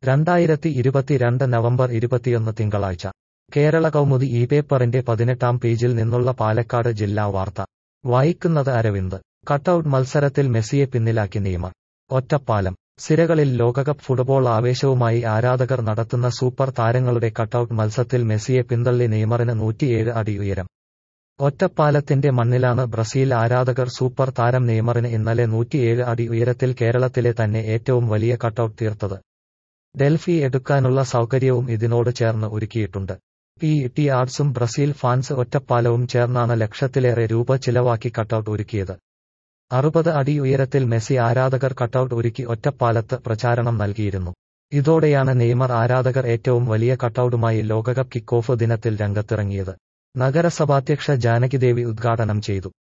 രണ്ടായിരത്തി ഇരുപത്തിരണ്ട് നവംബർ ഇരുപത്തിയൊന്ന് തിങ്കളാഴ്ച കേരള കൗമുദി ഈ പേപ്പറിന്റെ പതിനെട്ടാം പേജിൽ നിന്നുള്ള പാലക്കാട് ജില്ലാ വാർത്ത വായിക്കുന്നത് അരവിന്ദ് കട്ടൌട്ട് മത്സരത്തിൽ മെസ്സിയെ പിന്നിലാക്കി നെയ്മർ ഒറ്റപ്പാലം സിരകളിൽ ലോകകപ്പ് ഫുട്ബോൾ ആവേശവുമായി ആരാധകർ നടത്തുന്ന സൂപ്പർ താരങ്ങളുടെ കട്ടൌട്ട് മത്സരത്തിൽ മെസ്സിയെ പിന്തള്ളി നെയ്മറിന് നൂറ്റിയേഴ് അടി ഉയരം ഒറ്റപ്പാലത്തിന്റെ മണ്ണിലാണ് ബ്രസീൽ ആരാധകർ സൂപ്പർ താരം നെയ്മറിന് ഇന്നലെ നൂറ്റിയേഴ് അടി ഉയരത്തിൽ കേരളത്തിലെ തന്നെ ഏറ്റവും വലിയ കട്ടൌട്ട് തീർത്തത് ഡെൽഫി എടുക്കാനുള്ള സൗകര്യവും ഇതിനോട് ചേർന്ന് ഒരുക്കിയിട്ടുണ്ട് പി ടി ആർട്സും ബ്രസീൽ ഫാൻസ് ഒറ്റപ്പാലവും ചേർന്നാണ് ലക്ഷത്തിലേറെ രൂപ ചിലവാക്കി കട്ടൌട്ട് ഒരുക്കിയത് അറുപത് അടി ഉയരത്തിൽ മെസ്സി ആരാധകർ കട്ടൌട്ട് ഒരുക്കി ഒറ്റപ്പാലത്ത് പ്രചാരണം നൽകിയിരുന്നു ഇതോടെയാണ് നെയ്മർ ആരാധകർ ഏറ്റവും വലിയ കട്ടൌട്ടുമായി ലോകകപ്പ് കിക്ക് ഓഫ് ദിനത്തിൽ രംഗത്തിറങ്ങിയത് നഗരസഭാധ്യക്ഷ ജാനകിദേവി ഉദ്ഘാടനം ചെയ്തു